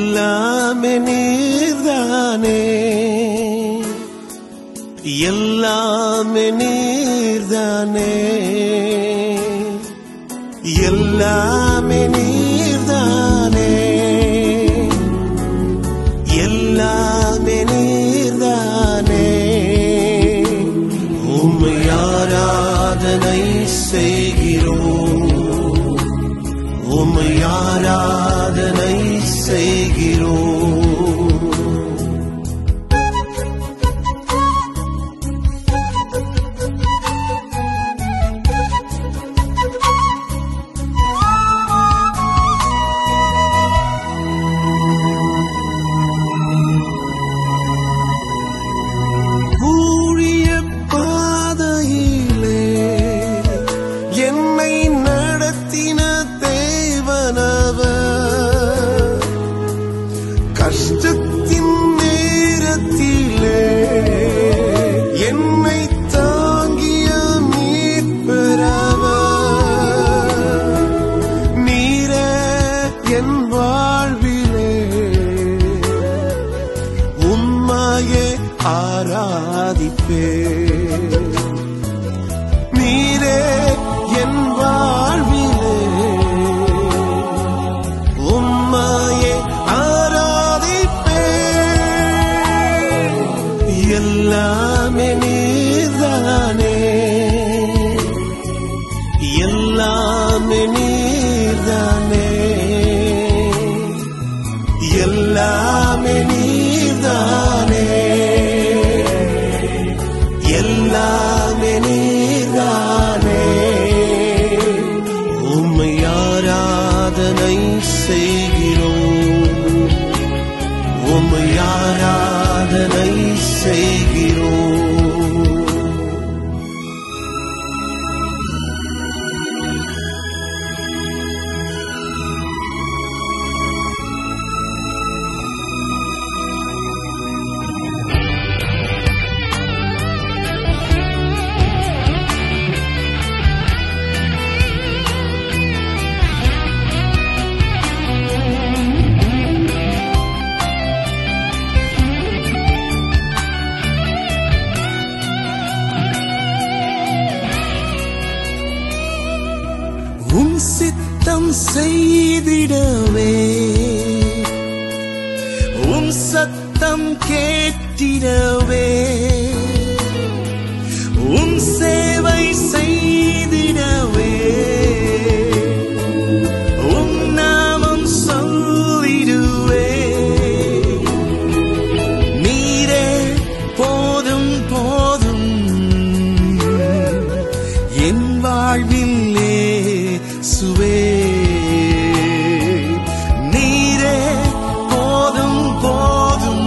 எல்லாமே நீர்தானே எல்லாமே நீர்தானே எல்லாமே நீர்தானே எல்லாமே நீர்தானே உம்மை ஆராதனை செய்கிறோம் உம்மை ஆராதனை செய்கிறோம் ஊழிய பாதையிலே என்னை நடத்தின தேவனவர் கஷ்டத்தின் நேரத்திலே என்னை தாங்கிய மீட்பெறவர் நீரே என் வாழ்விலே உம்மையே ஆராதிப்பே நீரே என் வாழ்விலே உம்மையே ஆராதிப்பே எல்லாமே நீர்தானே எல்லாமே நீர்தானே எல்லாமே நீர்தானே எல்லாமே நீர்தானே உம்மை ஆராதனை செய்கிறோம் உம்மை ஆராதனை செய்கிறோம் உன் சித்தம் செய்திடவே உன் சத்தம் கேட்டிடவே உன் சேவை செய்திடவே உன் நாமம் சொல்லிடுவே நீரே போதும் போதும் என் வாழ்விலே சுவே நீரே போதும் போதும்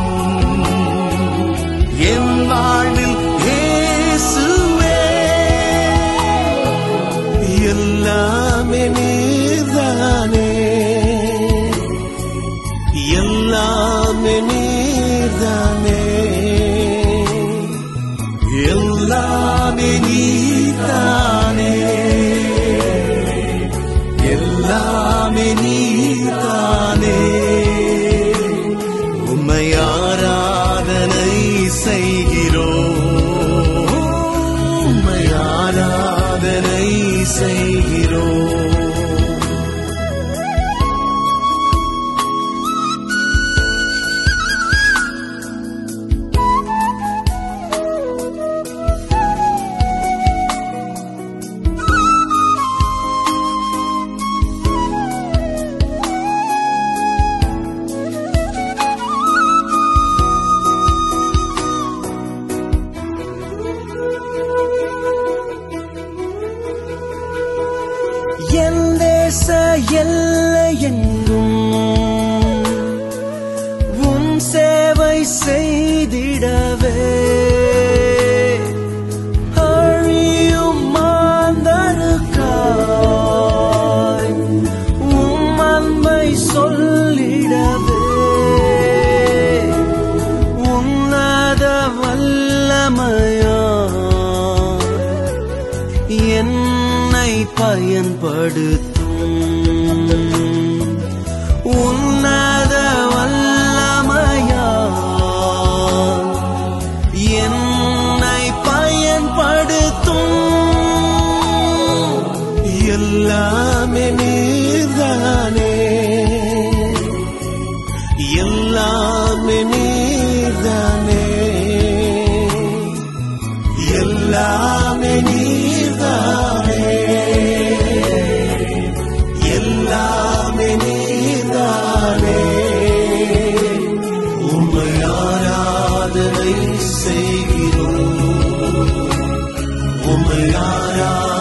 என் வாழ்வில் இயேசுவே எல்லாமே நீர்தானே எல்லாமே நீர்தானே எல்லாமே நீதானே எல்லாமே நீதானே உம்மை ஆராதனை செய்கிறோம் உம்மை ஆராதனை செய்கிறோம் என் தேச எல்லையெங்கும் உன் சேவை செய்திடவே அழியும் மாந்தருக்காய் உம் அன்பை சொல்லிடவே உன்னத வல்லமையா என்னை பயன்படுத்தும் உன்னத எல்லாமே நீர்தானே எல்லாமே நீர்தானே எல்லாமே நீர்தானே உம்மை ஆராதனை செய்கிறோம் உம்மை ஆராதனை